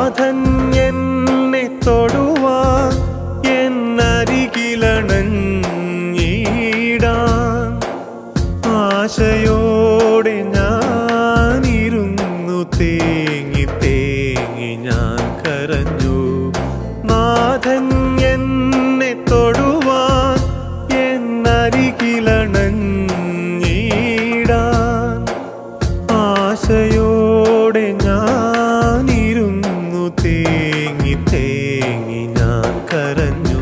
നാഥൻ എന്നെ തൊടുവാൻ എന്നരികിലണഞ്ഞിടാൻ ആശയോടെ ഞാനിരുന്നു തേങ്ങി തേങ്ങി ഞാൻ കരഞ്ഞു നാഥൻ എന്നെ തൊടുവാൻ എന്നരികിലണഞ്ഞിടാൻ ആശയോടെ ഞാനിരുന്നു തേങ്ങി തേങ്ങി ഞാൻ കരഞ്ഞു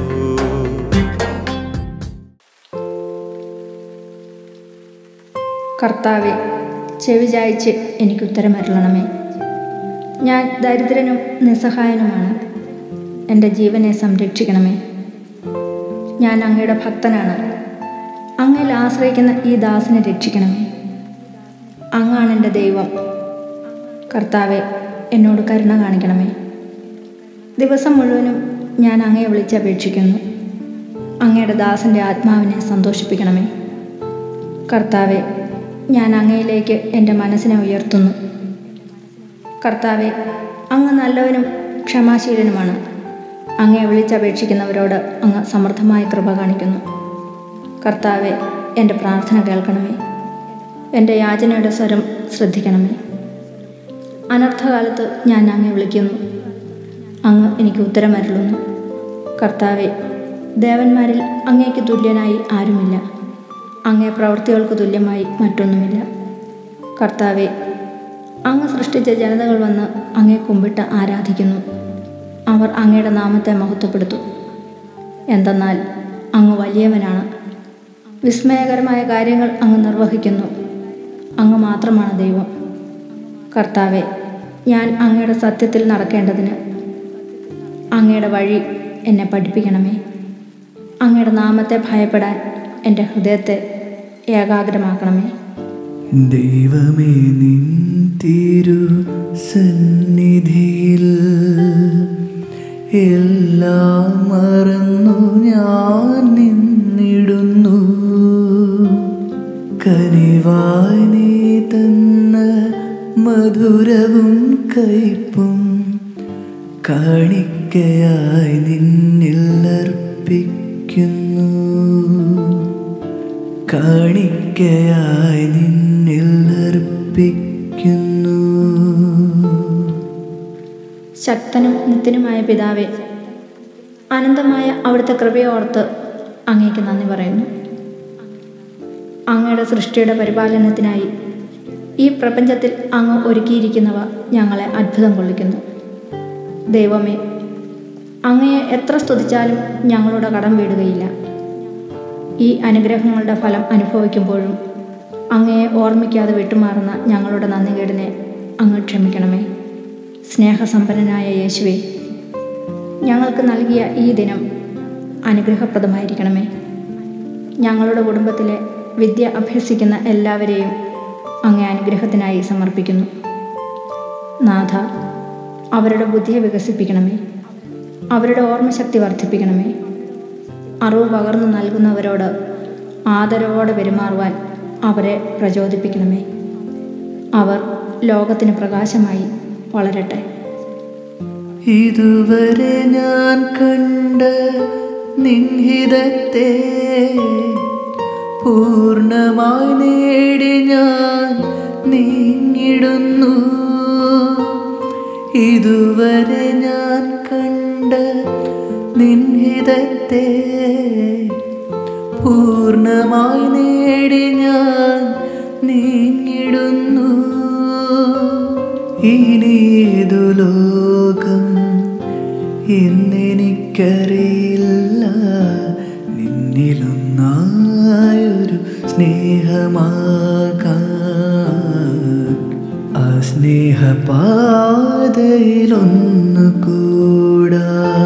കർത്താവെ ചെവി ചായ്ച്ച് എനിക്ക് ഉത്തരമരുളണമേ ഞാൻ ദരിദ്രനും നിസ്സഹായനുമാണ് എൻ്റെ ജീവനെ സംരക്ഷിക്കണമേ ഞാൻ അങ്ങയുടെ ഭക്തനാണ് അങ്ങയിൽ ആശ്രയിക്കുന്ന ഈ ദാസിനെ രക്ഷിക്കണമേ അങ്ങാണ് എൻ്റെ ദൈവം കർത്താവെ എന്നോട് കരുണ കാണിക്കണമേ ദിവസം മുഴുവനും ഞാൻ അങ്ങയെ വിളിച്ചപേക്ഷിക്കുന്നു അങ്ങയുടെ ദാസൻ്റെ ആത്മാവിനെ സന്തോഷിപ്പിക്കണമേ കർത്താവെ ഞാൻ അങ്ങയിലേക്ക് എൻ്റെ മനസ്സിനെ ഉയർത്തുന്നു കർത്താവെ അങ്ങ് നല്ലവനും ക്ഷമാശീലനുമാണ് അങ്ങയെ വിളിച്ചപേക്ഷിക്കുന്നവരോട് അങ്ങ് സമൃദ്ധമായ കൃപ കാണിക്കുന്നു കർത്താവെ എൻ്റെ പ്രാർത്ഥന കേൾക്കണമേ എൻ്റെ യാചനയുടെ സ്വരം ശ്രദ്ധിക്കണമേ അനർത്ഥകാലത്ത് ഞാൻ അങ്ങെ വിളിക്കുന്നു അങ്ങ് എനിക്ക് ഉത്തരമരുളുന്നു കർത്താവെ ദേവന്മാരിൽ അങ്ങേക്ക് തുല്യനായി ആരുമില്ല അങ്ങേ പ്രവൃത്തികൾക്ക് തുല്യമായി മറ്റൊന്നുമില്ല കർത്താവെ അങ്ങ് സൃഷ്ടിച്ച ജനതകൾ വന്ന് അങ്ങേ കുമ്പിട്ട് ആരാധിക്കുന്നു അവർ അങ്ങയുടെ നാമത്തെ മഹത്വപ്പെടുത്തും എന്തെന്നാൽ അങ്ങ് വലിയവനാണ് വിസ്മയകരമായ കാര്യങ്ങൾ അങ്ങ് നിർവഹിക്കുന്നു അങ്ങ് മാത്രമാണ് ദൈവം കർത്താവെ ഞാൻ അങ്ങയുടെ സത്യത്തിൽ നടക്കേണ്ടതിന് അങ്ങയുടെ വഴി എന്നെ പഠിപ്പിക്കണമേ അങ്ങയുടെ നാമത്തെ ഭയപ്പെടാൻ എൻ്റെ ഹൃദയത്തെ ഏകാഗ്രമാക്കണമേ ദൈവമേ നിൻ തിരു സന്നിധിയിൽ എല്ലാം മറന്നു ഞാൻ നിന്നിടുന്നു കനിവായി നീ തന്ന മധുരവും കയ്പും കാണിക്കയായി നിന്നിൽ അർപ്പിക്കുന്നു കാണിക്കയായി നിന്നിൽ അർപ്പിക്കുന്നു ശക്തനും നിത്യനുമായ പിതാവേ അനന്തമായ അവിടുത്തെ കൃപയോർത്ത് അങ്ങേക്ക് നന്ദി പറയുന്നു അങ്ങയുടെ സൃഷ്ടിയുടെ പരിപാലനത്തിനായി ഈ പ്രപഞ്ചത്തിൽ അങ്ങ് ഒരുക്കിയിരിക്കുന്നവ ഞങ്ങളെ അത്ഭുതം കൊള്ളിക്കുന്നു ദൈവമേ അങ്ങയെ എത്ര സ്തുതിച്ചാലും ഞങ്ങളുടെ കടം വീടുകയില്ല ഈ അനുഗ്രഹങ്ങളുടെ ഫലം അനുഭവിക്കുമ്പോഴും അങ്ങയെ ഓർമ്മിക്കാതെ വിട്ടുമാറുന്ന ഞങ്ങളുടെ നന്ദികേടിനെ അങ്ങ് ക്ഷമിക്കണമേ സ്നേഹസമ്പന്നനായ യേശുവെ ഞങ്ങൾക്ക് നൽകിയ ഈ ദിനം അനുഗ്രഹപ്രദമായിരിക്കണമേ ഞങ്ങളുടെ കുടുംബത്തിലെ വിദ്യ അഭ്യസിക്കുന്ന എല്ലാവരെയും അങ്ങേ അനുഗ്രഹത്തിനായി സമർപ്പിക്കുന്നു നാഥ അവരുടെ ബുദ്ധിയെ വികസിപ്പിക്കണമേ അവരുടെ ഓർമ്മശക്തി വർദ്ധിപ്പിക്കണമേ അറിവ് പകർന്നു നൽകുന്നവരോട് ആദരവോടെ പെരുമാറുവാൻ അവരെ പ്രചോദിപ്പിക്കണമേ അവർ ലോകത്തിന് പ്രകാശമായി വളരട്ടെ ഇതുവരെ ഞാൻ കണ്ട നിൻഹിതത്തെ പൂർണ്ണമായി നേടി ഞാൻ നീങ്ങിടുന്നു ഇതുവരെ ഞാൻ കണ്ട നിൻഹിതത്തെ പൂർണ്ണമായി നേടി ഞാൻ നീങ്ങിടുന്നു ഇനിയേതു ലോകം എന്നെനിക്കറിയില്ല നിന്നിലൊന്നായൊരു സ്നേഹമാകാൻ ആ സ്നേഹപാതയിലൊന്നു കൂടാ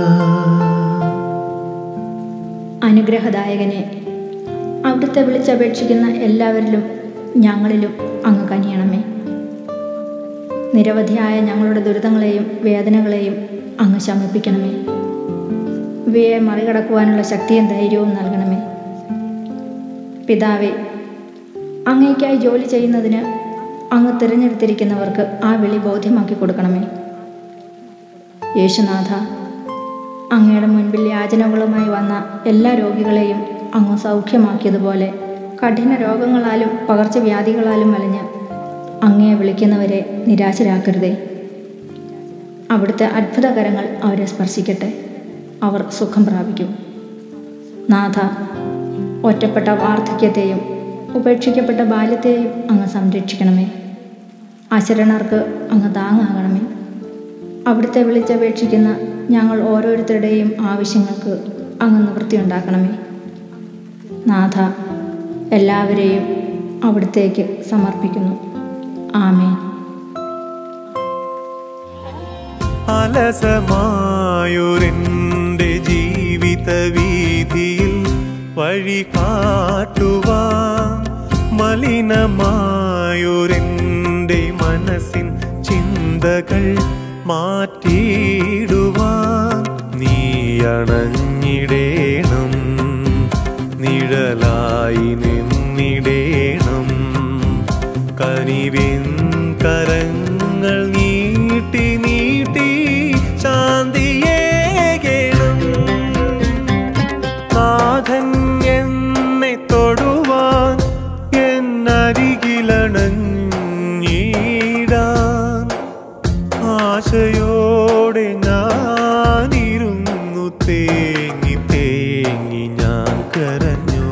അനുഗ്രഹദായകനെ അവിടുത്തെ വിളിച്ചപേക്ഷിക്കുന്ന എല്ലാവരിലും ഞങ്ങളിലും അങ്ങ് കനിയണമേ നിരവധിയായ ഞങ്ങളുടെ ദുരിതങ്ങളെയും വേദനകളെയും അങ്ങ് ശമിപ്പിക്കണമേ ഇവയെ മറികടക്കുവാനുള്ള ശക്തിയും ധൈര്യവും നൽകണമേ പിതാവേ അങ്ങേക്കായി ജോലി ചെയ്യുന്നതിന് അങ്ങ് തിരഞ്ഞെടുത്തിരിക്കുന്നവർക്ക് ആ വിളി ബോധ്യമാക്കി കൊടുക്കണമേ യേശുനാഥ അങ്ങയുടെ മുൻപിൽ യാചനകളുമായി വന്ന എല്ലാ രോഗികളെയും അങ്ങ് സൗഖ്യമാക്കിയതുപോലെ കഠിന രോഗങ്ങളാലും പകർച്ചവ്യാധികളാലും വലഞ്ഞ് അങ്ങയെ വിളിക്കുന്നവരെ നിരാശരാക്കരുതേ അവിടുത്തെ അത്ഭുതകരങ്ങൾ അവരെ സ്പർശിക്കട്ടെ അവർ സുഖം പ്രാപിക്കും നാഥ ഒറ്റപ്പെട്ട വാർദ്ധക്യത്തെയും ഉപേക്ഷിക്കപ്പെട്ട ബാല്യത്തെയും അങ്ങ് സംരക്ഷിക്കണമേ അശരണർക്ക് അങ്ങ് താങ്ങാകണമേ അവിടുത്തെ വിളിച്ചപേക്ഷിക്കുന്ന ഞങ്ങൾ ഓരോരുത്തരുടെയും ആവശ്യങ്ങൾക്ക് അങ്ങ് നിവൃത്തിയുണ്ടാക്കണമേ നാഥ എല്ലാവരെയും അവിടുത്തേക്ക് സമർപ്പിക്കുന്നു ആമേൻ അലസമായൊരെൻ്റെ ജീവിത വീതിയിൽ വഴി കാട്ടുവാൻ മലിനമായൊരെൻ്റെ മനസ്സിൻ ചിന്തകൾ മാറ്റിയിടുവാൻ നീ അണഞ്ഞിടേണം നിഴലായി നിന്നിടേണം കനിവിൻ കരങ്ങൾ നീട്ടി നീട്ടി ശാന്തിയേകേണം നാഥൻ എന്നെ തൊടുവാൻ എന്നരികിലണഞ്ഞിടാൻ ആശയോടെ ഞാനിരുന്നു തേങ്ങി തേങ്ങി ഞാൻ കരഞ്ഞു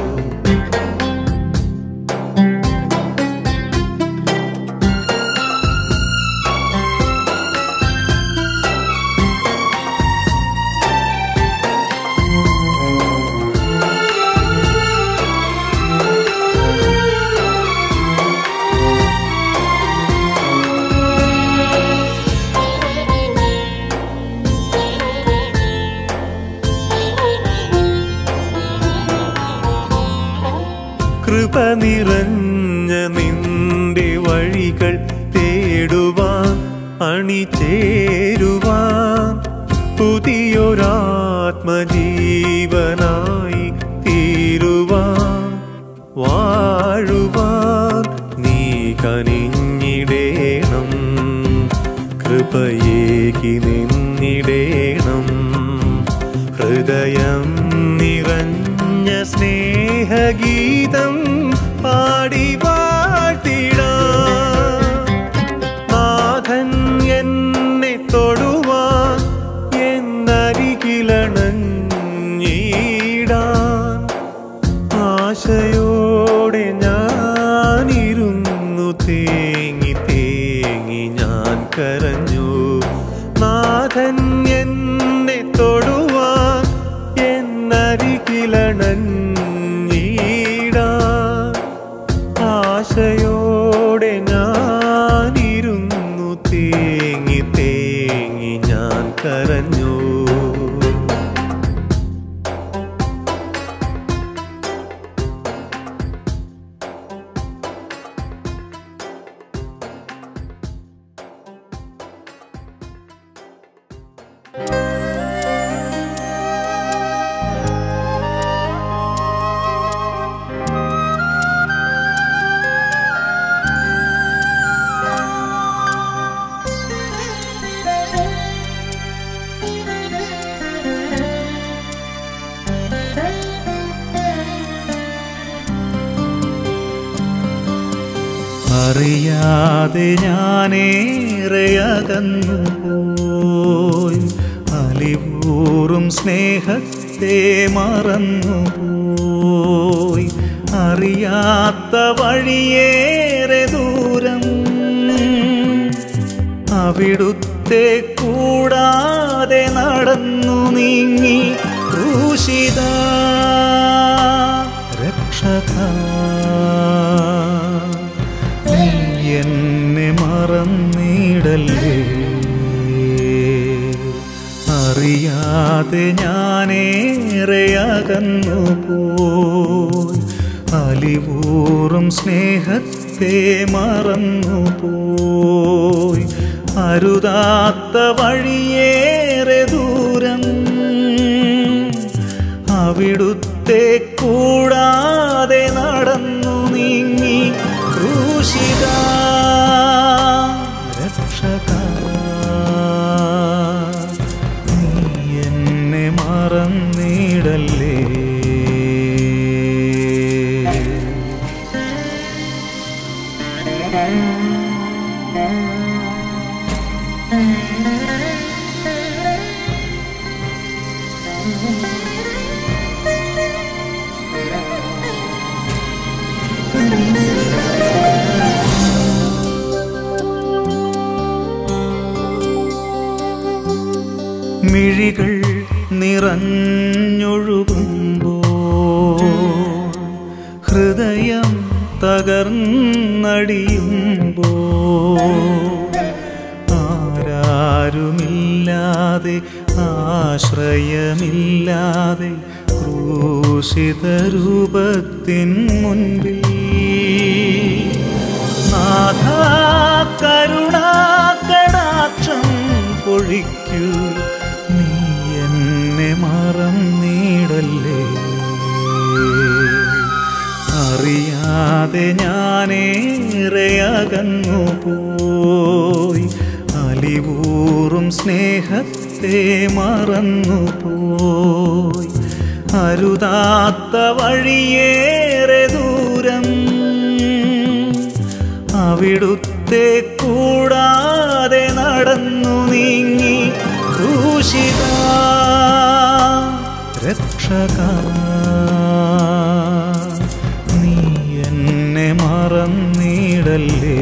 കൃപ നിറഞ്ഞ നിന്റെ വഴികൾ തേടുവാൻ അണിചേരുവാൻ പുതിയൊരാത്മജീവനായി തീരുവാൻ വാഴുവാൻ നീ കനിഞ്ഞിടേണം കൃപയേകി നിന്നിടേണം ഹൃദയം നിറഞ്ഞ സ്നേഹഗീതം പാടി വാഴ്ത്തിടാം നാഥൻ എന്നെ തൊടുവാൻ എന്നരികിലണഞ്ഞിടാൻ ആശയോടെ ഞാനിരുന്നു തേങ്ങി തേങ്ങി ഞാൻ കരഞ്ഞു നാഥൻ എന്നെ തൊടുവാൻ എന്നരികിലണഞ്ഞിടാൻ ആശയോടെ ഞാനിരുന്നു തേങ്ങി തേങ്ങി ഞാൻ കരഞ്ഞു അറിയാതെ ഞാനേറെ അകന്നു പോയി അലിപൂറും സ്നേഹത്തെ മറന്നു പോയി അറിയാത്ത വഴിയേറെ ദൂരം അവിടുത്തെ കൂടാതെ നടന്നു നീങ്ങി ക്രൂശിത രക്ഷക നീ എന്നെ മറന്നിടല്ലേ അറിയാതെ ഞാനേറെ അകന്നു പോയി അലിവൂറും സ്നേഹത്തെ മറന്നു പോയി അരുതാത്ത വഴിയേറെ ദൂരം അവിടുത്തെ കൂടാതെ നടന്നു നീങ്ങി ക്രൂശിത രക്ഷക മിഴികൾ നിറഞ്ഞൊഴുകുമ്പോ ഹൃദയം തകർന്നടിയുമ്പോ ആരാരുമില്ലാതെ ആശ്രയമില്ലാതെ ക്രൂശിത രൂപത്തിൻ മുൻപിൽ നാഥ കരുണാകടാക്ഷം പൊഴിക്കൂ നീ എന്നെ മറന്നിടല്ലേ അറിയാതെ ഞാനേറെ അകന്നു പോയി അലിവൂറും സ്നേഹത്തെ മറന്നു പോയി അരുതാത്ത വഴിയേറെ ദൂരം അവിടുത്തെ കൂടാതെ നടന്നു നീങ്ങി ക്രൂശിത രക്ഷക നീ എന്നെ മറന്നിടല്ലേ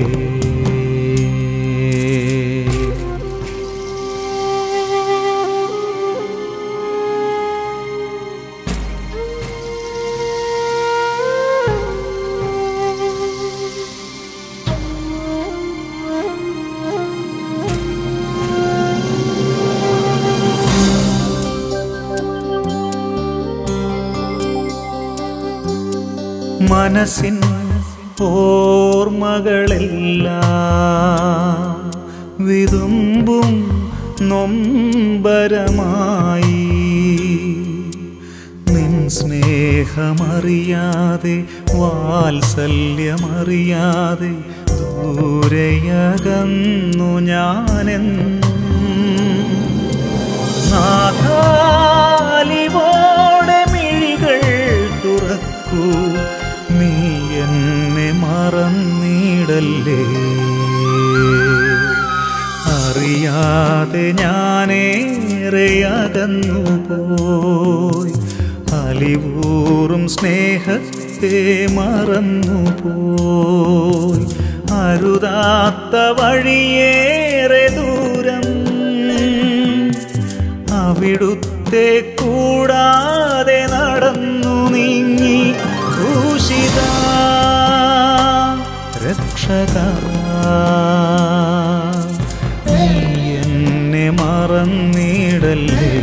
മനസ്സിൻ ഓർമ്മകളെല്ലാം വിതുമ്പും നൊമ്പരമായി നിൻ സ്നേഹമറിയാതെ വാത്സല്യമറിയാതെ ദൂരയകന്നു ഞാനെന്നും നാഥാലിവോടെ മിഴികൾ തുറക്കൂ നീ എന്നെ മറന്നിടല്ലേ അറിയാതെ ഞാനേറെ അകന്നു പോയി അലിവൂറും സ്നേഹത്തെ മറന്നു പോയി അരുതാത്ത വഴിയേറെ ദൂരം അവിടുത്തെ കൂടാതെ നടന്നു നീങ്ങി ക്രൂശിത രക്ഷക നീ എന്നെ മറന്നിടല്ലേ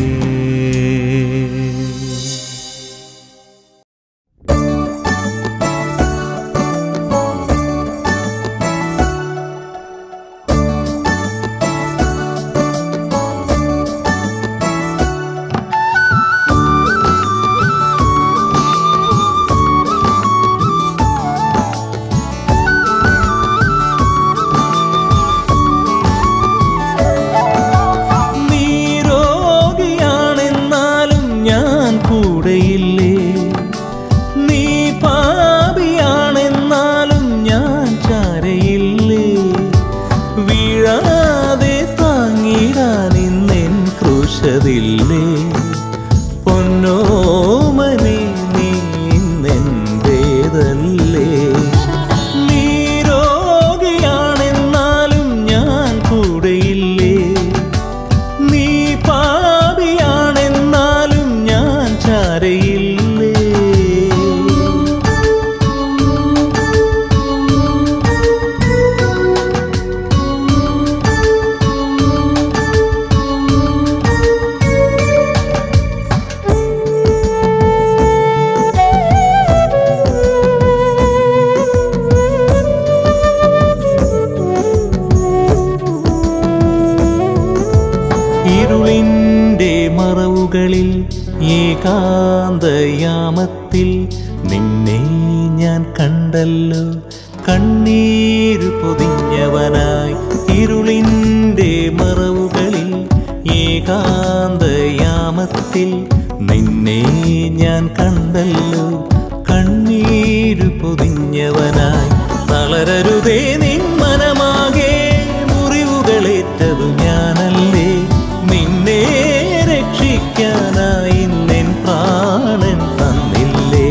നീ രോഗിയാണെന്നാലും ഞാൻ കൂടെയില്ലേ നീ പാപിയാണെന്നാലും ഞാൻ ചാരയില്ലേ വീഴാതെ താങ്ങിടാൻ ഇന്നെൻ ക്രൂശതില്ലേ പൊന്നോമനെ നീ ഇന്നെന്തേതല്ലേ നീ രോഗിയാണെന്നാലും ഞാൻ കൂടെയില്ലേ നീ പാപിയാണെന്നാലും ഞാൻ ചാരയില്ലേ ഇരുളിൻ്റെ മറവുകളിൽ ഏകാന്തയാമത്തിൽ നിന്നെ ഞാൻ കണ്ടല്ലോ കണ്ണീര് പൊതിഞ്ഞവനായി ഇരുളിൻ്റെ മറവുകളിൽ ഏകാന്തയാമത്തിൽ നിന്നെ ഞാൻ കണ്ടല്ലോ കണ്ണീര് പൊതിഞ്ഞവനായി തളരരുതേ നിൻ മനമാകെ മുറിവുകളേറ്റതു ഞാനല്ലേ നിന്നെ രക്ഷിക്കാനായി നിൻ പ്രാണൻ തന്നില്ലേ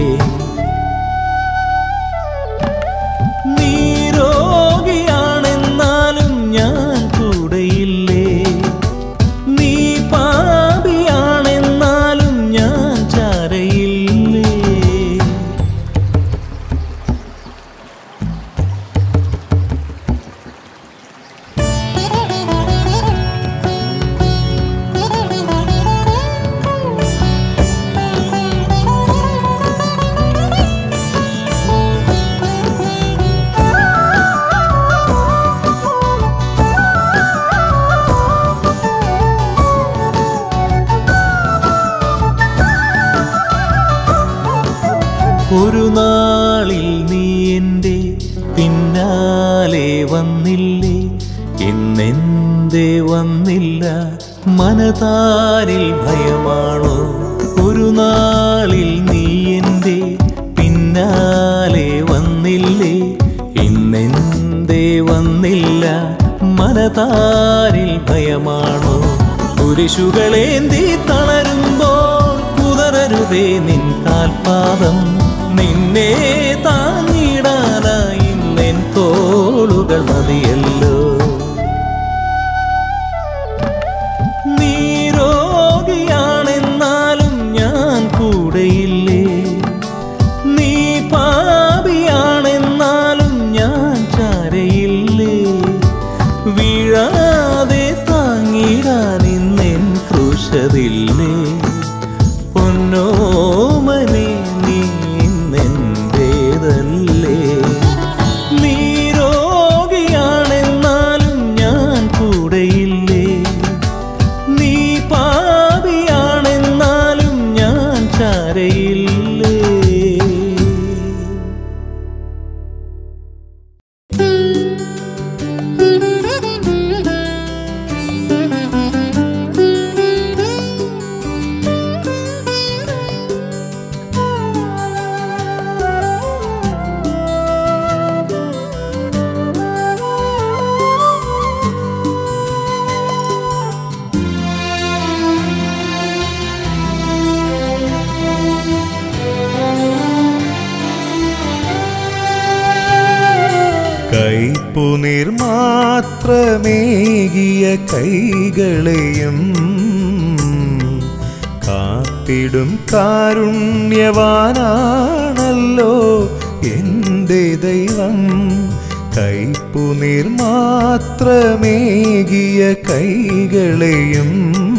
നീ രോഗിയാണെന്നാലും ഞാൻ കൂടെയില്ലേ നീ പാ ഒരു നാളിൽ നീ എൻ്റെ പിന്നാലെ വന്നില്ലേ ഇന്നെന്തേ വന്നില്ല മനതാരിൽ ഭയമാണോ ഒരു നാളിൽ നീ എൻ്റെ പിന്നാലെ വന്നില്ലേ ഇന്നെന്തേ വന്നില്ല മനതാരിൽ ഭയമാണോ കുരിശുകളേന്തി തളരുമ്പോൾ കുതറരുതേ നിൻ കാൽപാദം നിന്നെ താങ്ങിടാനായി നിൻ തോളുകൾ മതിയല്ലോ നീ രോഗിയാണെന്നാലും ഞാൻ കൂടെയില്ലേ നീ പാപിയാണെന്നാലും ഞാൻ ചാരയില്ലേ വീഴാതെ താങ്ങിടാൻ ഇന്നെൻ ക്രൂശതില്ലേ പൊന്നോമനെ നീ ഇന്നെന്തേതല്ലേ നീ രോഗിയാണെന്നാലും ഞാൻ കൂടെയില്ലേ നീ പാപിയാണെന്നാലും ഞാൻ ചാരയില്ലേ കൈപ്പുനീർ മാത്രമേകിയ കൈകളെയും കാത്തിടും കാരുണ്യവാനാണല്ലോ എൻ്റെ ദൈവം കൈപ്പുനീർ മാത്രമേകിയ കൈകളെയും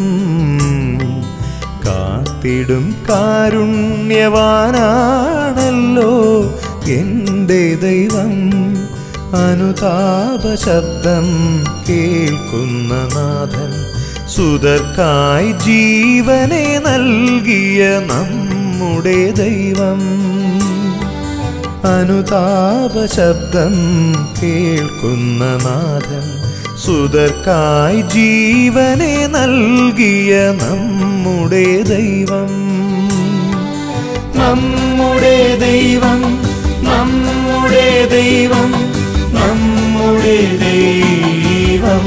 കാത്തിടും കാരുണ്യവാനാണല്ലോ എൻ്റെ ദൈവം അനുതാപ ശബ്ദം കേൾക്കുന്ന നാഥൻ സുതർക്കായി ജീവനെ നൽകിയ നമ്മുടെ ദൈവം അനുതാപ ശബ്ദം കേൾക്കുന്ന നാഥൻ സുതർക്കായി ജീവനെ നൽകിയ നമ്മുടെ ദൈവം നമ്മുടെ ദൈവം നമ്മുടെ ദൈവം നമ്മുടെ ദൈവം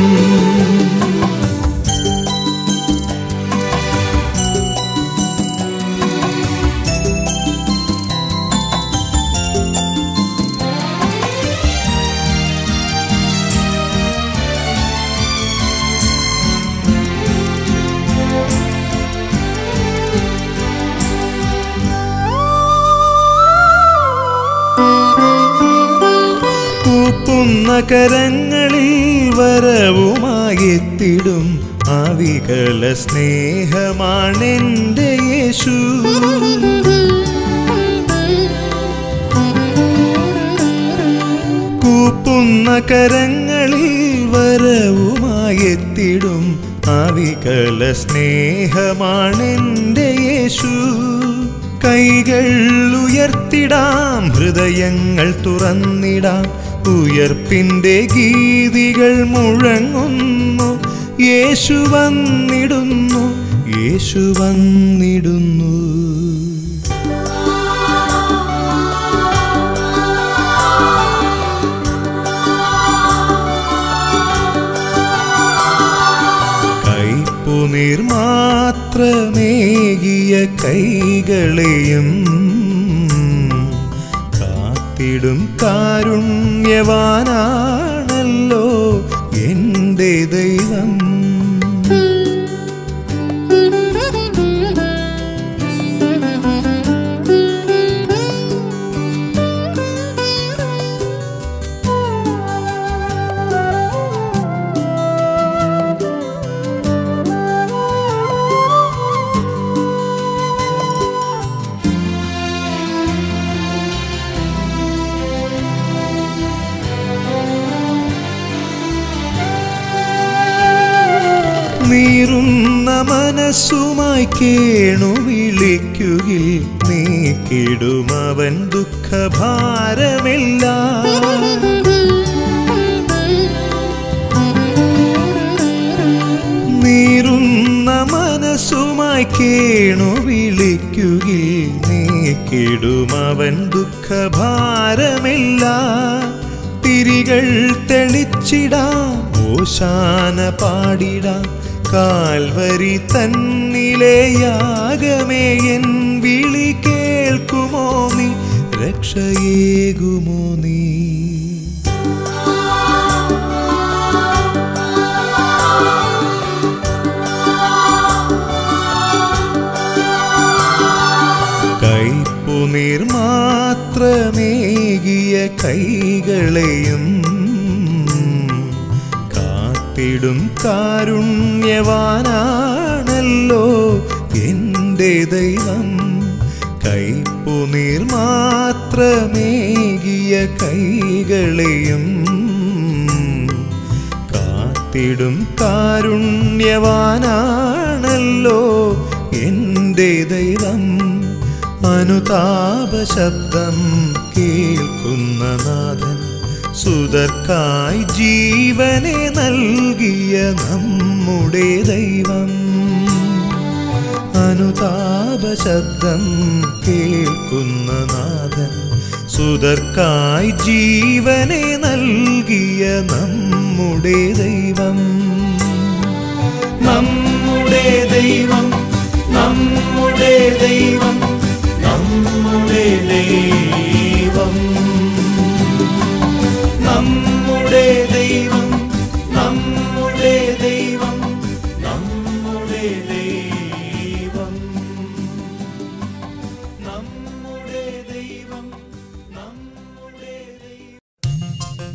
കൂപ്പുന്ന കരങ്ങളിൽ വരവുമായെത്തിടും ആവികള സ്നേഹമാണെൻ്റെ യേശു കൂപ്പുന്ന കരങ്ങളിൽ വരവുമായെത്തിടും ആവികള സ്നേഹമാണെൻ്റെ യേശു കൈകൾ ഉയർത്തിടാം ഹൃദയങ്ങൾ തുറന്നിടാം ഉയർപ്പിൻ്റെ ഗീതികൾ മുഴങ്ങുന്നു യേശു വന്നിടുന്നു യേശു വന്നിടുന്നു കൈപ്പുനീർ മാത്രമേകിയ കൈകളെയും കാത്തിടും കാരുണ്യവാനാണല്ലോ എൻ്റെ ദൈവം നീറുന്ന മനസ്സുമായി കേണു വിളിക്കുകിൽ നീക്കിടുമവൻ ദുഃഖഭാരമെല്ലാം നീറുന്ന മനസ്സുമായി കേണു വിളിക്കുകിൽ നീക്കിടുമവൻ ദുഃഖഭാരമില്ല തിരികൾ തെളിച്ചിടാം ഓശാന പാടിടാം കാൽവരി തന്നിലെ യാഗമേ എൻ വിളി കേൾക്കുമോ നീ രക്ഷയേകുമോ നീ കൈപ്പുനീർ മാത്രമേകിയ കൈകളെയും കാത്തിടും കാരുണ്യവാനാണല്ലോ എൻ്റെ ദൈവം കൈപ്പുനീർ മാത്രമേകിയ കൈകളെയും കാത്തിടും കാരുണ്യവാനാണല്ലോ എൻ്റെ ദൈവം അനുതാപ ശബ്ദം കേൾക്കുന്ന നാഥൻ സുതർക്കായി ജീവനെ നൽകിയ നമ്മുടെ ദൈവം അനുതാപ ശബ്ദം കേൾക്കുന്ന നാഥൻ സുതർക്കായി ജീവനെ നൽകിയ നമ്മുടെ ദൈവം നമ്മുടെ ദൈവം നമ്മുടെ ദൈവം നമ്മുടെ ദൈവം നമ്മുടെ ദൈവം നമ്മുടെ ദൈവം നമ്മുടെ ദൈവം നമ്മുടെ ദൈവം നമ്മുടെ ദൈവം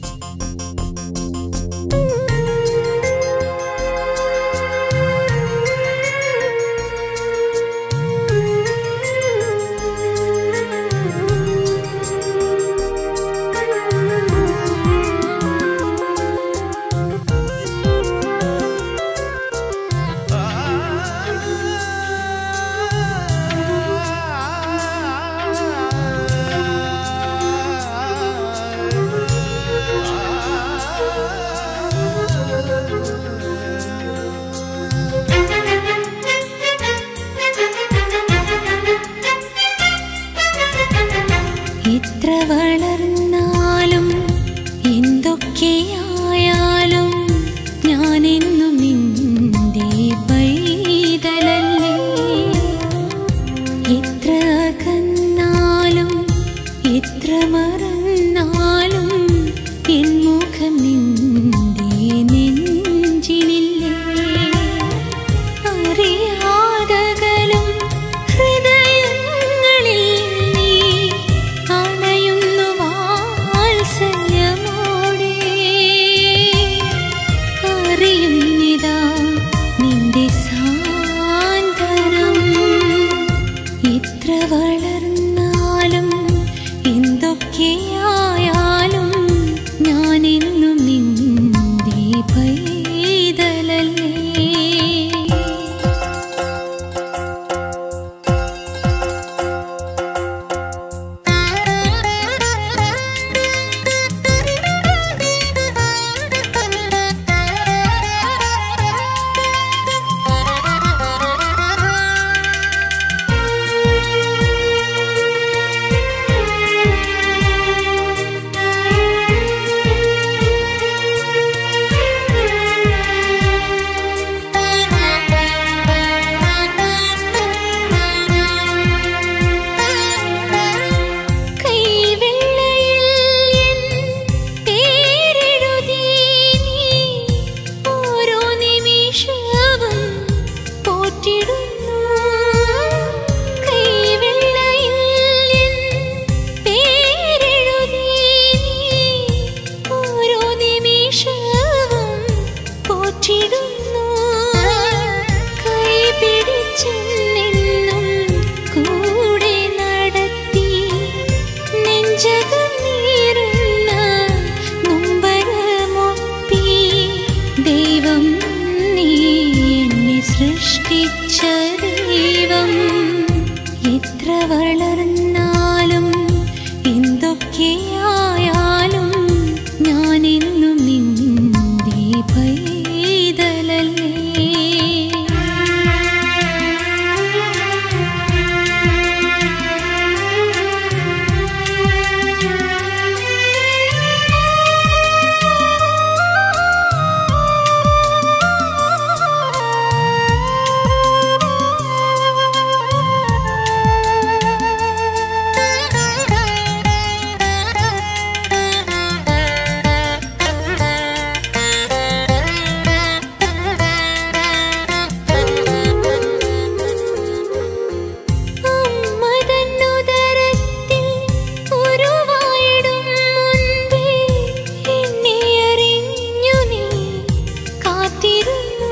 എത്ര വളർന്നാലും എന്തൊക്കെയായാലും ഞാനെന്നും നിന്റെ പൈതലല്ലേ എത്ര അകന്നാലും എത്ര മറന്നാലും എൻ മുഖം നിന്റെ നെഞ്ചിനില്ലേ അറിയാതകലും ഹൃദയങ്ങളിൽ നീ അണയുന്നു വാത്സല്യമോടെ അറിയുന്നിതാ നിന്റെ സാന്ത്വനം എത്ര വളർന്നാലും എന്തൊക്കെയായാലും ഞാനെന്നും നിന്റെ പൈതലല്ലേ കൈവെള്ളയിൽ എൻ പേരെഴുതി നീ ഓരോ നിമിഷവും പോറ്റിടുന്നു കൈവെള്ളയിൽ എൻ പേരെഴുതി നീ ഓരോ നിമിഷവും പോറ്റിടുന്നു കൈ പിടിച്ചെന്നെന്നും കൂടെ നടത്തി നെഞ്ചകം നീറുന്ന നൊമ്പരമൊപ്പി ദൈവം നീ സൃഷ്ടിച്ച ദൈവം എത്ര വളർന്നാലും എന്തൊക്കെയായാലും ഞാനെന്നും നിന്റെ പൈതലല്ലേ അമ്മതന്നുദരത്തിൽ ഉരുവായിടും മുൻപേ എന്നെ അറിഞ്ഞു നീ കാത്തിരുന്നു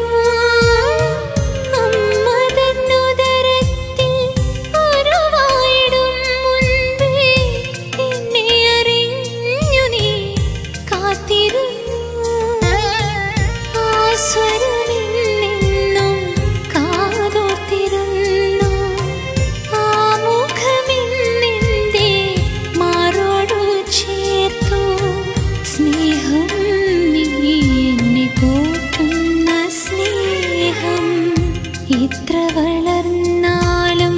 അമ്മതന്നുദരത്തിൽ ഉരുവായിടും മുൻപേ എന്നെ അറിഞ്ഞു നീ കാത്തിരുന്നു ആ സ്വരമെന്നെന്നും കാതോർത്തിരുന്നു ആ മുഖമെന്നെന്റെ മാറോടു ചേർത്തു സ്നേഹം നീ എന്നെ കൂട്ടുന്ന സ്നേഹം എത്ര വളർന്നാലും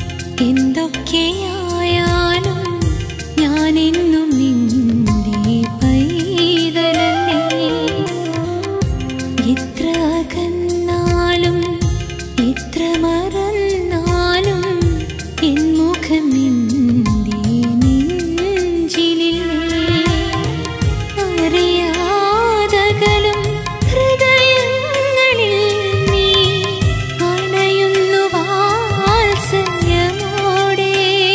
എന്തൊക്കെയായാലും ഞാനെന്നും നിന്റെ പൈതലല്ലേ എത്ര അകന്നാലും എത്ര മറന്നാലും എൻ മുഖം നിന്റെ നെഞ്ചിലില്ലേ അറിയാതകലും ഹൃദയങ്ങളിൽ നീ അണയുന്നു വാത്സല്യമോടെ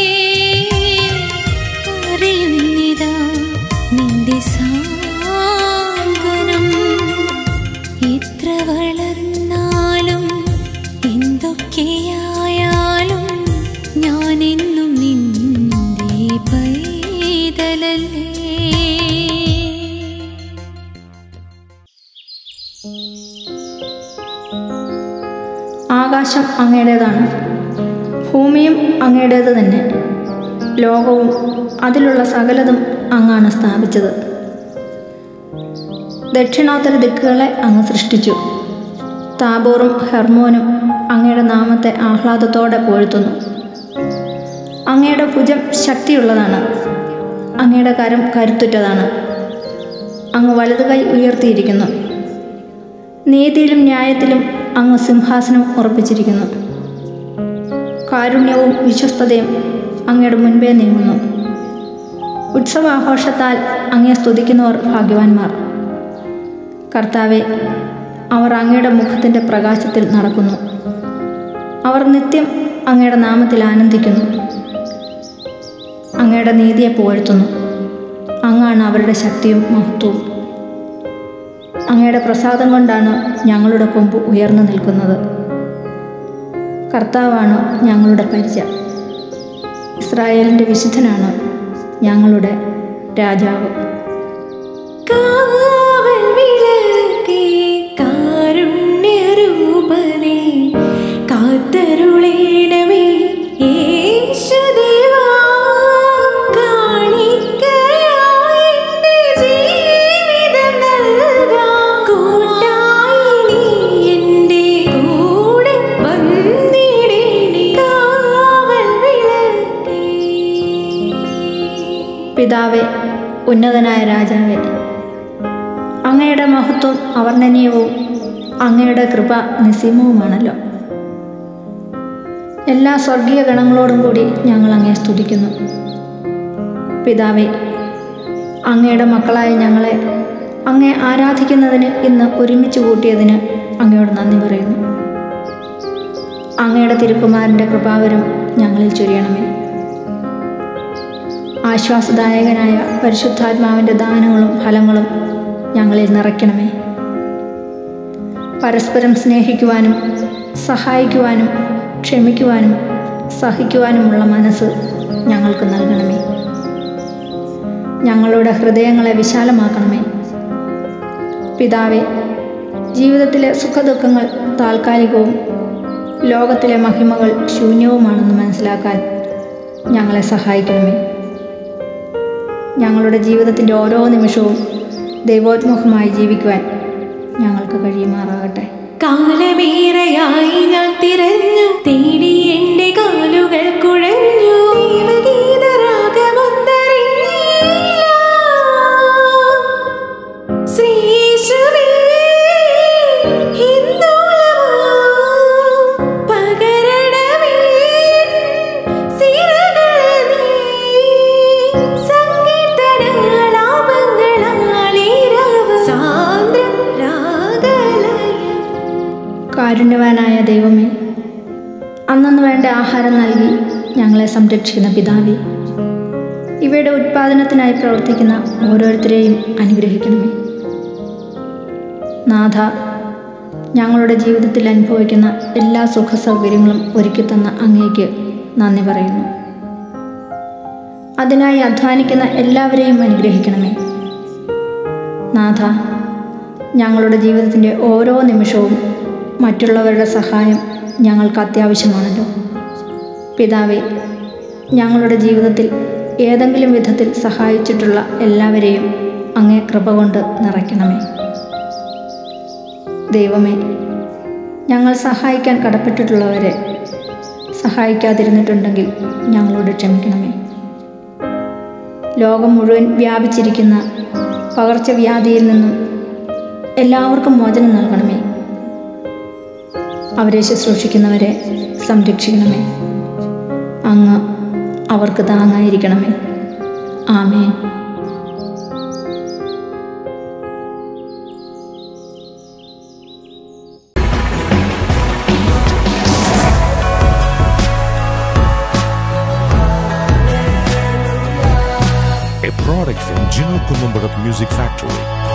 അറിയുന്നിതാ നിന്റെ സാന്ത്വനം എത്ര വളർന്നാലും എന്തൊക്കെയായാലും ഞാനെന്നും നിന്റെ പൈതലല്ലേ ആകാശം അങ്ങയുടേതാണ് ഭൂമിയും അങ്ങയുടേത് തന്നെ ലോകവും അതിലുള്ള സകലതും അങ്ങാണ് സ്ഥാപിച്ചത് ദക്ഷിണോത്തര ദിക്കുകളെ അങ്ങ് സൃഷ്ടിച്ചു താബോറും ഹെർമോനും അങ്ങയുടെ നാമത്തെ ആഹ്ലാദത്തോടെ പുകഴ്ത്തുന്നു അങ്ങയുടെ ഭുജം ശക്തിയുള്ളതാണ് അങ്ങയുടെ കരം കരുത്തുറ്റതാണ് അങ്ങ് വലതു കൈ ഉയർത്തിയിരിക്കുന്നു നീതിയിലും ന്യായത്തിലും അങ്ങ് സിംഹാസനം ഉറപ്പിച്ചിരിക്കുന്നു കാരുണ്യവും വിശ്വസ്തതയും അങ്ങയുടെ മുൻപേ നീങ്ങുന്നു ഉത്സവാഘോഷത്താൽ അങ്ങയെ സ്തുതിക്കുന്നവർ ഭാഗ്യവാന്മാർ കർത്താവെ അവർ അങ്ങയുടെ മുഖത്തിൻ്റെ പ്രകാശത്തിൽ നടക്കുന്നു അവർ നിത്യം അങ്ങയുടെ നാമത്തിൽ ആനന്ദിക്കുന്നു അങ്ങയുടെ നീതിയെ പുകഴ്ത്തുന്നു അങ്ങാണ് അവരുടെ ശക്തിയും മഹത്വവും അങ്ങയുടെ പ്രസാദം കൊണ്ടാണ് ഞങ്ങളുടെ കൊമ്പ് ഉയർന്നു നിൽക്കുന്നത് കർത്താവാണ് ഞങ്ങളുടെ പരിച ഇസ്രായേലിൻ്റെ വിശുദ്ധനാണ് ഞങ്ങളുടെ രാജാവ് കാവൽ വിളക്കേ കാരുണ്യരൂപനേ കാത്തരുളേണമേ യേശുദേവാ കാണിക്കയായി എൻ്റെ ജീവിതം നൽകാം കൂട്ടായി നീ എൻ്റെ കൂടെ വന്നിടേണേ കാവൽ വിളക്കേ പിതാവേ ഉന്നതനായ രാജാവേ അങ്ങയുടെ മഹത്വം അവർണ്ണനീയവും അങ്ങയുടെ കൃപ നിസ്സീമവുമാണല്ലോ എല്ലാ സ്വർഗീയ ഗണങ്ങളോടും കൂടി ഞങ്ങൾ അങ്ങയെ സ്തുതിക്കുന്നു പിതാവേ അങ്ങയുടെ മക്കളായ ഞങ്ങളെ അങ്ങയെ ആരാധിക്കുന്നതിന് ഇന്ന് ഒരുമിച്ച് കൂട്ടിയതിന് അങ്ങയോട് നന്ദി പറയുന്നു അങ്ങയുടെ തിരുക്കുമാരൻ്റെ കൃപാവരം ഞങ്ങളിൽ ചൊരിയണമേ ആശ്വാസദായകനായ പരിശുദ്ധാത്മാവിൻ്റെ ദാനങ്ങളും ഫലങ്ങളും ഞങ്ങളിൽ നിറയ്ക്കണമേ പരസ്പരം സ്നേഹിക്കുവാനും സഹായിക്കുവാനും ക്ഷമിക്കുവാനും സഹിക്കുവാനുമുള്ള മനസ്സ് ഞങ്ങൾക്ക് നൽകണമേ ഞങ്ങളുടെ ഹൃദയങ്ങളെ വിശാലമാക്കണമേ പിതാവെ ജീവിതത്തിലെ സുഖദുഃഖങ്ങൾ താൽക്കാലികവും ലോകത്തിലെ മഹിമകൾ ശൂന്യവുമാണെന്ന് മനസ്സിലാക്കാൻ ഞങ്ങളെ സഹായിക്കണമേ ഞങ്ങളുടെ ജീവിതത്തിൻ്റെ ഓരോ നിമിഷവും ദൈവോത്മുഖമായി ജീവിക്കുവാൻ ഞങ്ങൾക്ക് കഴിയുമാറാകട്ടെ കാലമേറെയായി ഞാൻ തിരഞ്ഞു തേടി എന്റെ കാലുകൾ കുഴഞ്ഞു ദൈവഗീതരാഗമൊന്നറിഞ്ഞില്ല. ശ്രീയേശുവേ, ഹിന്ദോളമാ, പകരണമേ സിരകളെ നീ. സങ്കീർത്തനലാപങ്ങളാലിരവ് സാന്ദ്രം രാഗലയം കാരുണ്യവാനായ ദൈവമേ അന്നന്ന് വേണ്ട ആഹാരം നൽകി ഞങ്ങളെ സംരക്ഷിക്കുന്ന പിതാവേ ഇവയുടെ ഉത്പാദനത്തിനായി പ്രവർത്തിക്കുന്ന ഓരോരുത്തരെയും അനുഗ്രഹിക്കണമേ നാഥ ഞങ്ങളുടെ ജീവിതത്തിൽ അനുഭവിക്കുന്ന എല്ലാ സുഖ സൗകര്യങ്ങളും ഒരുക്കിത്തന്ന അങ്ങേക്ക് നന്ദി പറയുന്നു അതിനായി അധ്വാനിക്കുന്ന എല്ലാവരെയും അനുഗ്രഹിക്കണമേ നാഥ ഞങ്ങളുടെ ജീവിതത്തിൻ്റെ ഓരോ നിമിഷവും മറ്റുള്ളവരുടെ സഹായം ഞങ്ങൾക്ക് അത്യാവശ്യമാണല്ലോ പിതാവെ ഞങ്ങളുടെ ജീവിതത്തിൽ ഏതെങ്കിലും വിധത്തിൽ സഹായിച്ചിട്ടുള്ള എല്ലാവരെയും അങ്ങേ കൃപ കൊണ്ട് നിറയ്ക്കണമേ ദൈവമേ ഞങ്ങൾ സഹായിക്കാൻ കടപ്പെട്ടിട്ടുള്ളവരെ സഹായിക്കാതിരുന്നിട്ടുണ്ടെങ്കിൽ ഞങ്ങളോട് ക്ഷമിക്കണമേ ലോകം മുഴുവൻ വ്യാപിച്ചിരിക്കുന്ന പകർച്ചവ്യാധിയിൽ നിന്നും എല്ലാവർക്കും മോചനം നൽകണമേ അവരെ ശുശ്രൂഷിക്കുന്നവരെ സംരക്ഷിക്കണമേ അങ്ങ് അവർക്ക് താങ്ങായിരിക്കണമേ ആമേൻ a product from Gino Columbarat Music Factory.